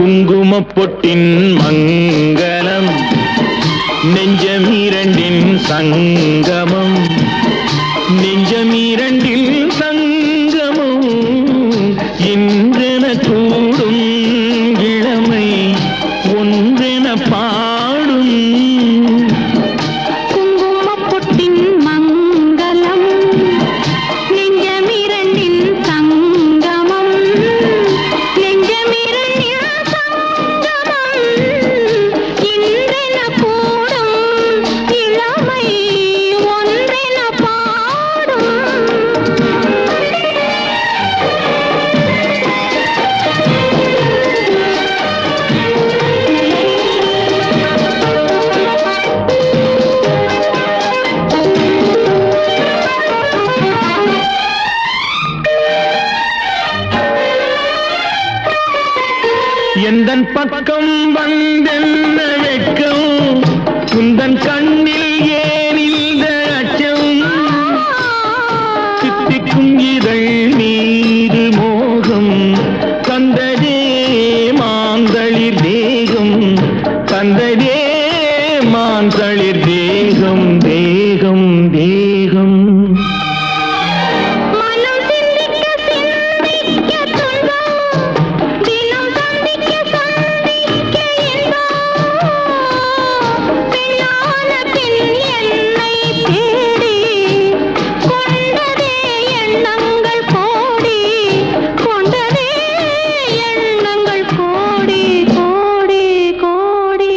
குங்குமப் பொட்டின் மங்களம் நெஞ்சம் இரண்டின் சங்கமம் நெஞ்சம் இரண்டில் சங்கமம் இன்றென கூடும் இளமை ஒன்றென பாடும் குங்குமப் பொட்டின் மங்களம் நெஞ்சமிரண்டின் சங்கமம் நெஞ்சமிரண்டின் சங்கமம் இன்றென கூடும் இளமை ஒன்றென பாடும் எந்தன் பக்கம் வந்தென்ன வெட்கம் குந்தன் கண்ணில் ஏன் இந்த அச்சம் சித்திக்கும் இதழ் மீது மோகம் தந்ததே மாந்தளிர் தேகம் தந்ததே மாந்தளிர் தேகம் தேகம் தேகம் மனம் சிந்திக்க சிந்திக்க துன்பம் தினம் சந்திக்க சந்திக்க இன்பம் பெண்ணான பின் என்னை தேடி கொண்டதே எண்ணங்கள் கோடி கொண்டதே எண்ணங்கள் கோடி கோடி கோடி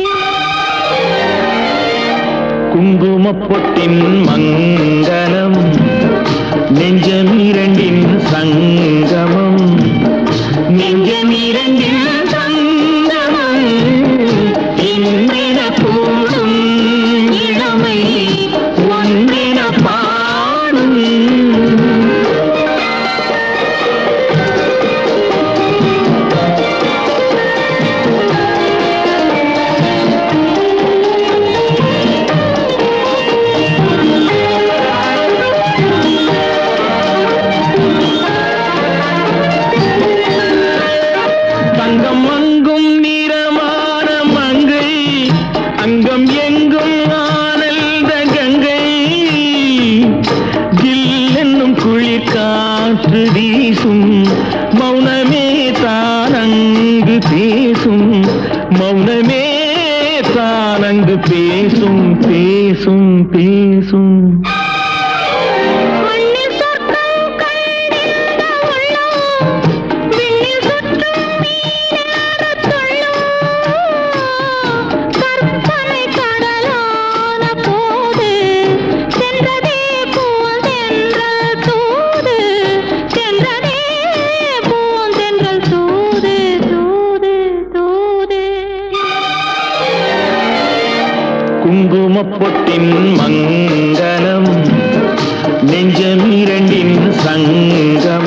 குங்குமப் பொட்டின் மங்களம் நெஞ்சம் இரண்டின் சங்கமம் நெஞ்சம் இரண்டின் சங்கமம் இன்றென கூடும் இளமை ஒன்றென பாடும் தங்கம் அங்கும் நிறமான மங்கை அங்கம் எங்கும் ஆனந்த கங்கை ஜில் என்னும் குளிர் காற்று வீசும் மௌனமே தானங்கு பேசும் மௌனமே தானங்கு பேசும் பேசும் பேசும் மண்ணில் சொர்க்கம் கண்டிருந்த உள்ளம் விண்ணில் சுற்றும் மீனாகத் துள்ளும். கற்பனை கடலான போது சென்றதே பூந்தென்றல் தூது சென்றதே பூந்தென்றல் தூது தூது தூது குங்குமப் பொட்டின் மங்களம் நெஞ்சம் இரண்டின் சங்கம்